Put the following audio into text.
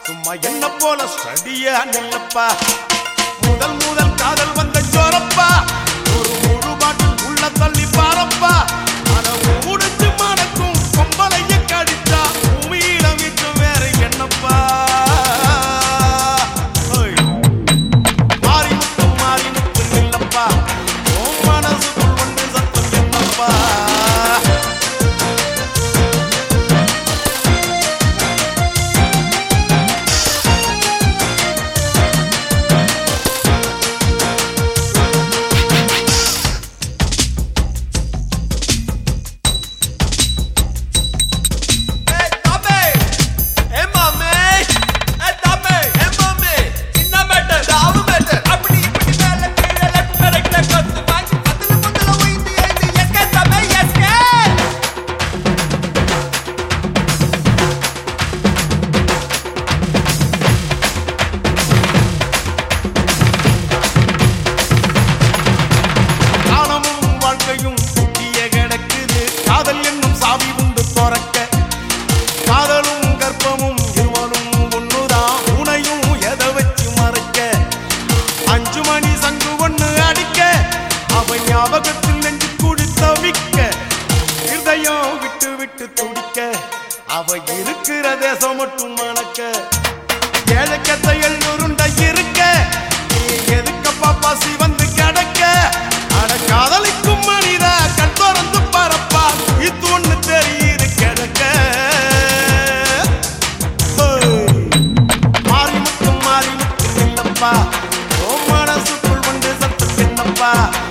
சும்மா என்ன போல ஸ்டடியா நில்லப்பா முதல் முதல் காதல் வந்த ஜோரப்பா ஒரு முழு பாட்டில் உள்ள தள்ளி பாரப்பா அத முடிச்சு மணக்கும் பொம்பளைய கடிச்சா பூமியில மிச்சம் வேற என்னப்பா ஓய். மாறி முத்து மாறி முத்து நில்லப்பா உன் மனசுக்குள் ஒன்று சத்தம் என்னப்பா ஏய் தம்பி ஏ மாமே ஏ தம்பி ஏ மாமே சின்ன மேட்டர் தாவு மேட்டர் அப்படி இப்படி மேல கீழ லெஃப்ட் ரைட்ல கத்து வாங்கி பத்துல பத்துல உயிந்து எழுதி எஸ்கே தம்பி எஸ்கே காலமும் வாழ்க்கையும் குட்டிய கிடக்குது காதல் என்னும் சாவி உண்டு துறக்க காதலும் கர்ப்பமும் இருவரும் ஒண்ணுதான் உனையும் எதை வச்சு மறைக்க அஞ்சு மணி சங்கு ஒண்ணு அடிக்க அவன் ஞாபகத்தில் நெஞ்சு கூடி தவிக்க இருதயம் விட்டு விட்டு துடிக்க அவ இருக்கிற தேசம் மட்டும் மணக்க ஏழக்கத்தை எழுநூறுண்ட இருக்க நீ எதுக்கப்பா பசி வந்து கிடக்க அட காதலிக்கும் மனித கண் திறந்து பரப்பா இது ஒண்ணு தெரியுது கிடக்க ஓய். மாறி முத்தும் மாறி முத்தும் இல்லப்பா ஓ மனசுக்குள் வந்து சத்து பின்னப்பா